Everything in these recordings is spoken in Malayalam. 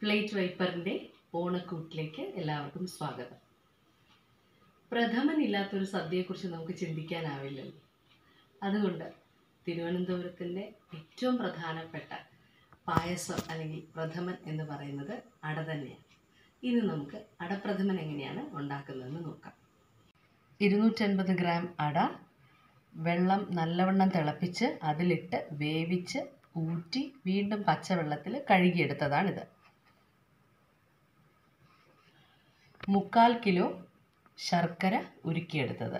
പ്ലേറ്റ് വൈപ്പറിൻ്റെ ഓണക്കൂട്ടിലേക്ക് എല്ലാവർക്കും സ്വാഗതം പ്രഥമനില്ലാത്തൊരു സദ്യയെക്കുറിച്ച് നമുക്ക് ചിന്തിക്കാനാവില്ലല്ലോ അതുകൊണ്ട് തിരുവനന്തപുരത്തിൻ്റെ ഏറ്റവും പ്രധാനപ്പെട്ട പായസം അല്ലെങ്കിൽ പ്രഥമൻ എന്ന് പറയുന്നത് അട തന്നെയാണ് ഇന്ന് നമുക്ക് അടപ്രഥമൻ എങ്ങനെയാണ് ഉണ്ടാക്കുന്നതെന്ന് നോക്കാം ഇരുന്നൂറ്റൻപത് ഗ്രാം അട വെള്ളം നല്ലവണ്ണം തിളപ്പിച്ച് അതിലിട്ട് വേവിച്ച് ഊറ്റി വീണ്ടും പച്ചവെള്ളത്തിൽ കഴുകിയെടുത്തതാണിത് മുക്കാൽ കിലോ ശർക്കര ഉരുക്കിയെടുത്തത്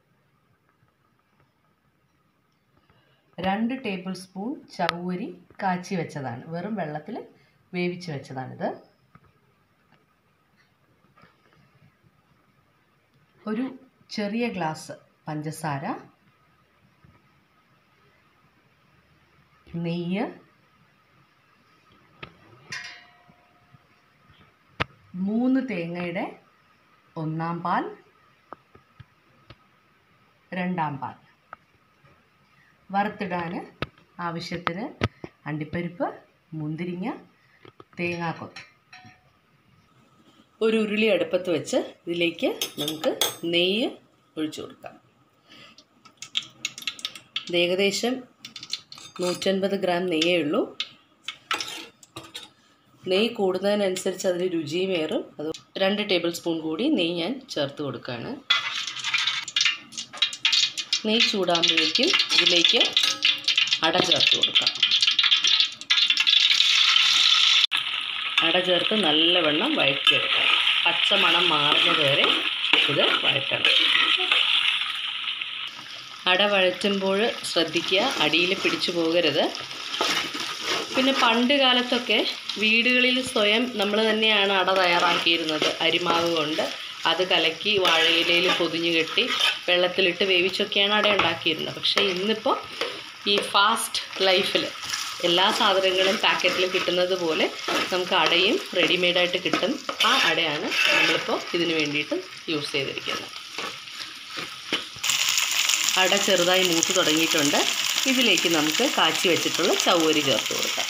രണ്ട് ടേബിൾ സ്പൂൺ ചവ്വരി കാച്ചി വെച്ചതാണ് വെറും വെള്ളത്തിൽ വേവിച്ച് വെച്ചതാണിത് ഒരു ചെറിയ ഗ്ലാസ് പഞ്ചസാര നെയ്യ് മൂന്ന് തേങ്ങയുടെ ഒന്നാം പാൽ രണ്ടാം പാൽ വറുത്തിടാൻ ആവശ്യത്തിന് അണ്ടിപ്പരിപ്പ് മുന്തിരിങ്ങ തേങ്ങാക്കൊത്ത് ഒരു ഉരുളി അടുപ്പത്ത് വെച്ച് ഇതിലേക്ക് നമുക്ക് നെയ്യ് ഒഴിച്ചു കൊടുക്കാം ഇത് ഏകദേശം നൂറ്റൻപത് ഗ്രാം നെയ്യേ ഉള്ളൂ നെയ്യ് കൂടുന്നതിനനുസരിച്ച് അതിന് രുചിയുമേറും അത് രണ്ട് ടേബിൾ സ്പൂൺ കൂടി നെയ്യ് ഞാൻ ചേർത്ത് കൊടുക്കുകയാണ് നെയ്യ് ചൂടാകുമ്പോഴേക്കും ഇതിലേക്ക് അട ചേർത്ത് കൊടുക്കാം അട ചേർത്ത് നല്ലവണ്ണം വഴറ്റിയെടുക്കാം പച്ചമണം മാറുന്നത് വരെ ഇത് വഴറ്റണം അട വഴറ്റുമ്പോൾ ശ്രദ്ധിക്കുക അടിയിൽ പിടിച്ചു പോകരുത് പിന്നെ പണ്ട് കാലത്തൊക്കെ വീടുകളിൽ സ്വയം നമ്മൾ തന്നെയാണ് അട തയ്യാറാക്കിയിരുന്നത് അരിമാവ് കൊണ്ട് അത് കലക്കി വാഴയിലയിൽ പൊതിഞ്ഞു കെട്ടി വെള്ളത്തിലിട്ട് വേവിച്ചൊക്കെയാണ് അട ഉണ്ടാക്കിയിരുന്നത് പക്ഷേ ഇന്നിപ്പോൾ ഈ ഫാസ്റ്റ് ലൈഫിൽ എല്ലാ സാധനങ്ങളും പാക്കറ്റിൽ കിട്ടുന്നത് പോലെ നമുക്ക് അടയും റെഡിമെയ്ഡായിട്ട് കിട്ടും ആ അടയാണ് നമ്മളിപ്പോൾ ഇതിന് വേണ്ടിയിട്ട് യൂസ് ചെയ്തിരിക്കുന്നത് അട ചെറുതായി മൂത്ത് തുടങ്ങിയിട്ടുണ്ട് ഇതിലേക്ക് നമുക്ക് കാച്ചി വെച്ചിട്ടുള്ള ചവ്വരി ചേർത്ത് കൊടുക്കാം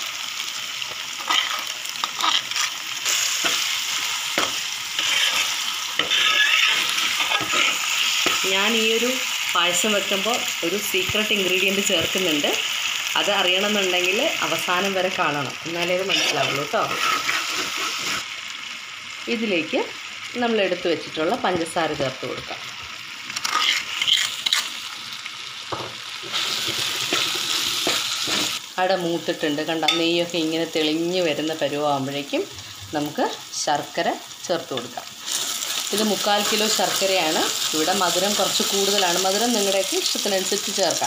ഞാൻ ഈ ഒരു പായസം വെക്കുമ്പോൾ ഒരു സീക്രട്ട് ഇൻഗ്രീഡിയൻറ്റ് ചേർക്കുന്നുണ്ട് അത് അറിയണമെന്നുണ്ടെങ്കിൽ അവസാനം വരെ കാണണം എന്നാലേ അത് മനസ്സിലാവുള്ളൂ കേട്ടോ ഇതിലേക്ക് നമ്മൾ എടുത്തു വെച്ചിട്ടുള്ള പഞ്ചസാര ചേർത്ത് കൊടുക്കാം അട മൂത്തിട്ടുണ്ട് കണ്ട നെയ്യൊക്കെ ഇങ്ങനെ തെളിഞ്ഞ് വരുന്ന പരുവാകുമ്പോഴേക്കും നമുക്ക് ശർക്കര ചേർത്ത് കൊടുക്കാം ഇത് മുക്കാൽ കിലോ ശർക്കരയാണ് ഇവിടെ മധുരം കുറച്ച് കൂടുതലാണ് മധുരം നിങ്ങളുടെയൊക്കെ ഇഷ്ടത്തിനനുസരിച്ച് ചേർക്കാം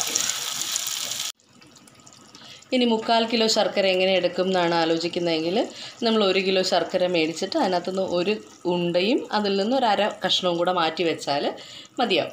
ഇനി മുക്കാൽ കിലോ ശർക്കര എങ്ങനെ എടുക്കും എന്നാണ് ആലോചിക്കുന്നതെങ്കിൽ നമ്മൾ ഒരു കിലോ ശർക്കര മേടിച്ചിട്ട് അതിനകത്തുനിന്ന് ഒരു ഉണ്ടയും അതിൽ നിന്ന് ഒരു അര കഷ്ണവും കൂടെ മാറ്റി വെച്ചാൽ മതിയാവും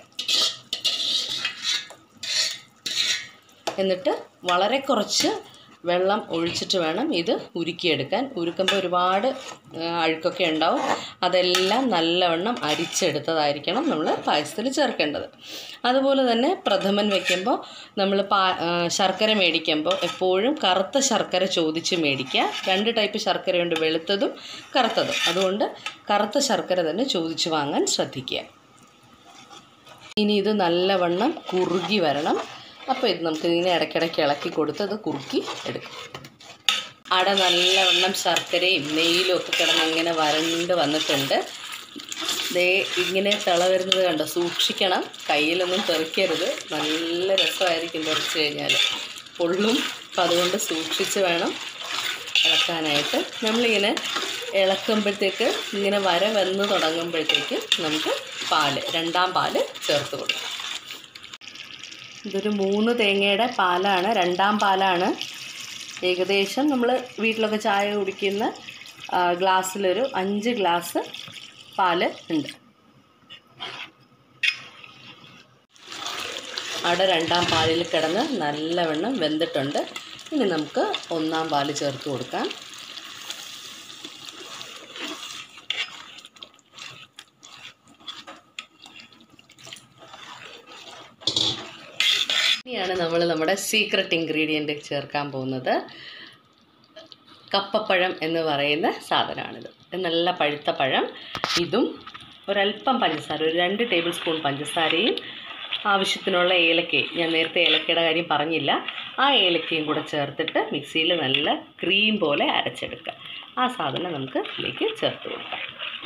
എന്നിട്ട് വളരെ കുറച്ച് വെള്ളം ഒഴിച്ചിട്ട് വേണം ഇത് ഉരുക്കിയെടുക്കാൻ ഉരുക്കുമ്പോൾ ഒരുപാട് അഴുക്കൊക്കെ ഉണ്ടാവും അതെല്ലാം നല്ലവണ്ണം അരിച്ചെടുത്തതായിരിക്കണം നമ്മൾ പായസത്തിൽ ചേർക്കേണ്ടത് അതുപോലെ തന്നെ പ്രഥമൻ വയ്ക്കുമ്പോൾ നമ്മൾ പാ ശർക്കര മേടിക്കുമ്പോൾ എപ്പോഴും കറുത്ത ശർക്കര ചോദിച്ച് മേടിക്കുക രണ്ട് ടൈപ്പ് ശർക്കരയുണ്ട് വെളുത്തതും കറുത്തതും അതുകൊണ്ട് കറുത്ത ശർക്കര തന്നെ ചോദിച്ച് വാങ്ങാൻ ശ്രദ്ധിക്കുക ഇനി ഇത് നല്ലവണ്ണം കുറുകി വരണം അപ്പോൾ ഇത് നമുക്ക് ഇങ്ങനെ ഇടയ്ക്കിടയ്ക്ക് ഇളക്കി കൊടുത്ത് അത് കുറുക്കി എടുക്കും അട നല്ലവണ്ണം ശർക്കരയും നെയ്യിലും ഒക്കെ കിടന്ന് ഇങ്ങനെ വരണ്ട് വന്നിട്ടുണ്ട് ദേ ഇങ്ങനെ തിള വരുന്നത് കണ്ടോ സൂക്ഷിക്കണം കയ്യിലൊന്നും തെറിക്കരുത് നല്ല രസമായിരിക്കും തെറിച്ച് കഴിഞ്ഞാൽ പൊള്ളും അപ്പം അതുകൊണ്ട് സൂക്ഷിച്ച് വേണം ഇളക്കാനായിട്ട് നമ്മളിങ്ങനെ ഇളക്കുമ്പോഴത്തേക്ക് ഇങ്ങനെ വര വന്ന് തുടങ്ങുമ്പോഴത്തേക്ക് നമുക്ക് പാല് രണ്ടാം പാല് ചേർത്ത് കൊടുക്കാം ഇതൊരു മൂന്ന് തേങ്ങയുടെ പാലാണ് രണ്ടാം പാലാണ് ഏകദേശം നമ്മൾ വീട്ടിലൊക്കെ ചായ കുടിക്കുന്ന ഗ്ലാസ്സിലൊരു അഞ്ച് ഗ്ലാസ് പാല് ഉണ്ട് അട രണ്ടാം പാലിൽ കിടന്ന് നല്ലവണ്ണം വെന്തിട്ടുണ്ട് ഇനി നമുക്ക് ഒന്നാം പാല് ചേർത്ത് കൊടുക്കാം ഇനിയാണ് നമ്മൾ നമ്മുടെ സീക്രട്ട് ഇൻഗ്രീഡിയൻറ്റ് ചേർക്കാൻ പോകുന്നത് കപ്പപ്പഴം എന്ന് പറയുന്ന സാധനമാണിത് ഇത് നല്ല പഴുത്ത പഴം ഇതും ഒരല്പം പഞ്ചസാര ഒരു രണ്ട് ടേബിൾ സ്പൂൺ പഞ്ചസാരയും ആവശ്യത്തിനുള്ള ഏലക്കയും ഞാൻ നേരത്തെ ഏലക്കയുടെ കാര്യം പറഞ്ഞില്ല ആ ഏലക്കയും കൂടെ ചേർത്തിട്ട് മിക്സിയിൽ നല്ല ക്രീം പോലെ അരച്ചെടുക്കുക ആ സാധനം നമുക്ക് ഇതിലേക്ക് ചേർത്ത് കൊടുക്കാം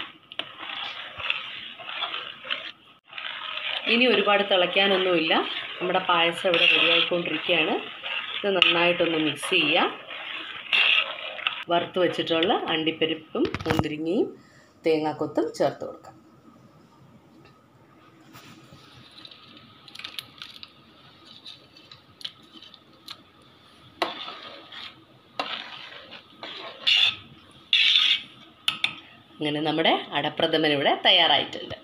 ഇനി ഒരുപാട് തിളയ്ക്കാനൊന്നുമില്ല നമ്മുടെ പായസം ഇവിടെ റെഡിയായിക്കൊണ്ടിരിക്കുകയാണ് ഇത് നന്നായിട്ടൊന്ന് മിക്സ് ചെയ്യുക വറുത്ത് വെച്ചിട്ടുള്ള അണ്ടിപ്പരിപ്പും മുന്തിരിങ്ങയും തേങ്ങാക്കൊത്തും ചേർത്ത് കൊടുക്കാം അങ്ങനെ നമ്മുടെ അടപ്രഥമൻ ഇവിടെ തയ്യാറായിട്ടുണ്ട്